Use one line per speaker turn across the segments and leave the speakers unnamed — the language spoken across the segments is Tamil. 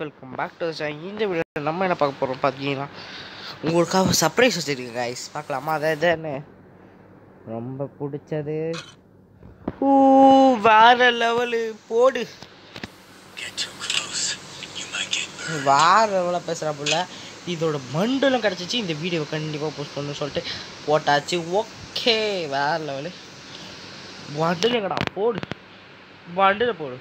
வெல்கம் பேக் டு இந்த வீடியோ நம்ம என்ன பார்க்க போகிறோம் பார்த்தீங்கன்னா உங்களுக்காக சர்ப்ரைஸ் வச்சுருக்கேன் கைஸ் பார்க்கலாமா அதை இதுன்னு ரொம்ப பிடிச்சது ஊ வேற லெவலு போடு வேற லெவலாக பேசுகிறாப்புல இதோட மண்டலம் கிடச்சிச்சு இந்த வீடியோ கண்டிப்பாக போஸ்ட் பண்ணணும்னு சொல்லிட்டு போட்டாச்சு ஓகே வேற லெவலு வண்டில் எங்கடா போடு வண்டில் போடு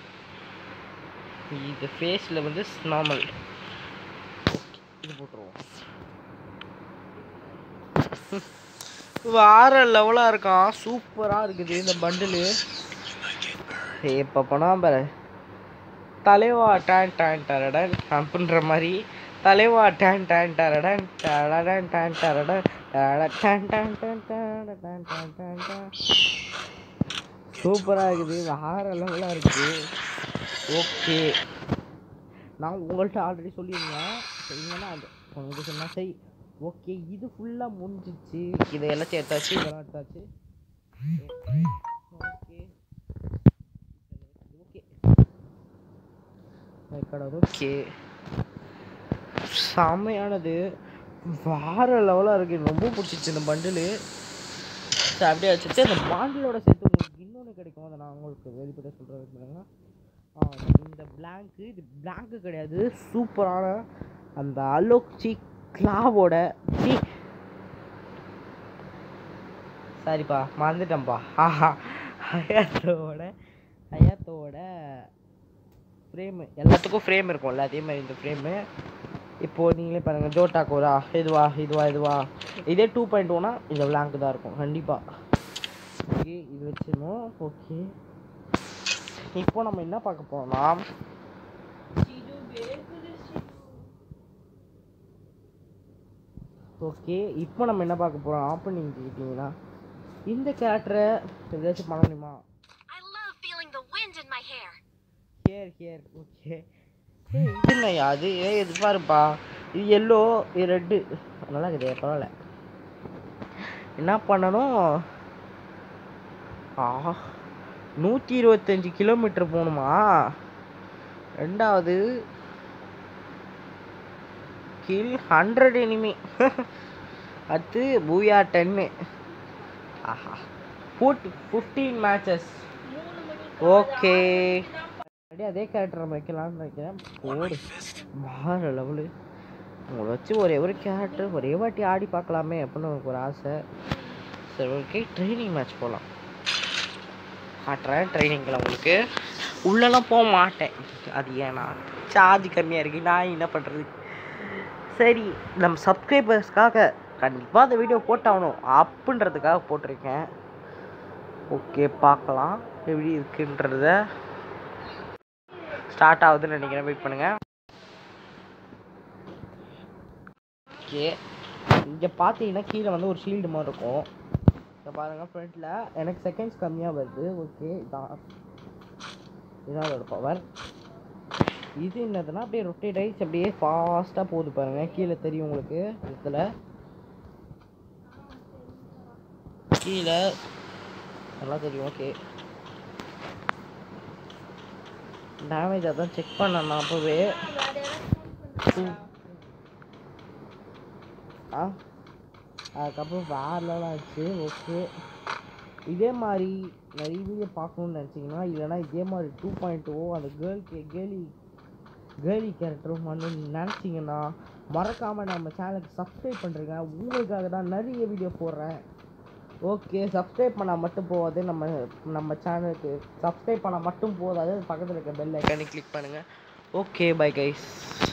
இது ஃபேஸில் வந்து நார்மல் ஓகே இது போட்டுருவோம் வேற லெவலாக இருக்கான் சூப்பராக இருக்குது இந்த பண்டிலு இப்போ போனால் பாரு தலைவா டேன் டேன் டரடன் அப்படின்ற மாதிரி தலைவா டேன் டேன் டரடன் டரடன் டேன் டரடன் டரட டேன் டேன் டேன் டேன் டேன் டேன் டேன் டேன் சூப்பராக இருக்குது வேற லெவலாக இருக்குது ஓகே நான் உங்கள்கிட்ட ஆல்ரெடி சொல்லியிருந்தேன் சரிங்கன்னா அது உங்களுக்கு சொன்னால் சரி ஓகே இது ஃபுல்லாக முடிஞ்சிச்சு இதை எல்லாத்தையும் எடுத்தாச்சு இதெல்லாம் எடுத்தாச்சு ஓகே ஓகே ஓகே செம்மையானது வேற லெவலாக இருக்குது ரொம்ப பிடிச்சிச்சு இந்த பண்டிலு சரி அப்படியே வச்சுட்டு அந்த பாண்டிலோட சேர்த்து உங்களுக்கு இன்னொன்று கிடைக்கும் அதை நான் உங்களுக்கு வெளிப்பட சொல்கிறேன் இந்த பிளாங்க்கு இது பிளாங்க்கு கிடையாது சூப்பரான அந்த அலோக்சி கிளாவோட சி சரிப்பா மறந்துட்டேன்ப்பா ஆஹா ஹயாத்தோட ஹயாத்தோட ஃப்ரேமு எல்லாத்துக்கும் ஃப்ரேம் இருக்கும்ல அதே மாதிரி இந்த ஃப்ரேமு இப்போது நீங்களே பாருங்கள் ஜோட்டா கோரா இதுவா இதுவா இதுவா இதே டூ பாயிண்ட் ஒன்னா இந்த விளாங்கு தான் இருக்கும் கண்டிப்பாக ஓகே இது வச்சிடணும் ஓகே இப்போ நம்ம என்ன பார்க்க போறோம்னா ஓகே இப்போ நம்ம என்ன பார்க்க போகிறோம் ஆப்பனிங் கேட்டிங்கன்னா இந்த கேரக்டரை ஏதாச்சும் பண்ண முடியுமா
I love feeling the wind in my hair.
Here here okay இது என்னய்யா அது ஏ இது பாருப்பா இது எல்லோ இது ரெட்டு நல்லா இருக்குது பரவாயில்ல என்ன பண்ணணும் ஆ நூற்றி இருபத்தஞ்சி கிலோமீட்டர் போகணுமா ரெண்டாவது கில் ஹண்ட்ரட் எனிமி அடுத்து பூயா டென்னு ஆஹா ஃபுட் ஃபிஃப்டீன் மேட்சஸ் ஓகே அப்படியே அதே கேரக்டர் நம்ம வைக்கலாம்னு நினைக்கிறேன் போடு வேற லெவலு உங்களை வச்சு ஒரே ஒரு கேரக்டர் ஒரே வாட்டி ஆடி பார்க்கலாமே அப்படின்னு எனக்கு ஒரு ஆசை சரி ஓகே ட்ரைனிங் மேட்ச் போகலாம் காட்டுறேன் ட்ரைனிங்கில் உங்களுக்கு உள்ளெல்லாம் போக மாட்டேன் அது ஏன்னா சார்ஜ் கம்மியாக இருக்குது நான் என்ன பண்ணுறது சரி நம்ம சப்ஸ்கிரைபர்ஸ்க்காக கண்டிப்பாக அந்த வீடியோ போட்டாகணும் அப்படின்றதுக்காக போட்டிருக்கேன் ஓகே பார்க்கலாம் எப்படி இருக்குன்றத ஸ்டார்ட் ஆகுதுன்னு நினைக்கிறேன் வெயிட் பண்ணுங்க ஓகே இங்கே பார்த்தீங்கன்னா கீழே வந்து ஒரு ஷீல்டு மாதிரி இருக்கும் இதை பாருங்கள் ஃப்ரண்ட்டில் எனக்கு செகண்ட்ஸ் கம்மியாக வருது ஓகே இதான் இதான் அதோட பவர் இது என்னதுன்னா அப்படியே ரொட்டேட் ஆகிடுச்சு அப்படியே ஃபாஸ்ட்டாக போகுது பாருங்கள் கீழே தெரியும் உங்களுக்கு இதில் கீழே நல்லா தெரியும் ஓகே டேமேஜ் அதான் செக் பண்ணேன் நான் அப்போவே ஆ அதுக்கப்புறம் வேற லெவலாக ஆச்சு ஓகே இதே மாதிரி நிறைய வீடியோ பார்க்கணுன்னு நினச்சிங்கன்னா இல்லைனா இதே மாதிரி டூ பாயிண்ட் ஓ அந்த கேர்ள் கே கேர்லி கேர்லி கேரக்டரும் வந்து நினச்சிங்கன்னா மறக்காமல் நம்ம சேனலுக்கு சப்ஸ்கிரைப் பண்ணுறேங்க உங்களுக்காக தான் நிறைய வீடியோ போடுறேன் ஓகே சப்ஸ்கிரைப் பண்ணால் மட்டும் போகாது நம்ம நம்ம சேனலுக்கு சப்ஸ்கிரைப் பண்ணால் மட்டும் போதாது பக்கத்தில் இருக்க பெல் ஐக்கானே கிளிக் பண்ணுங்கள் ஓகே பை கைஸ்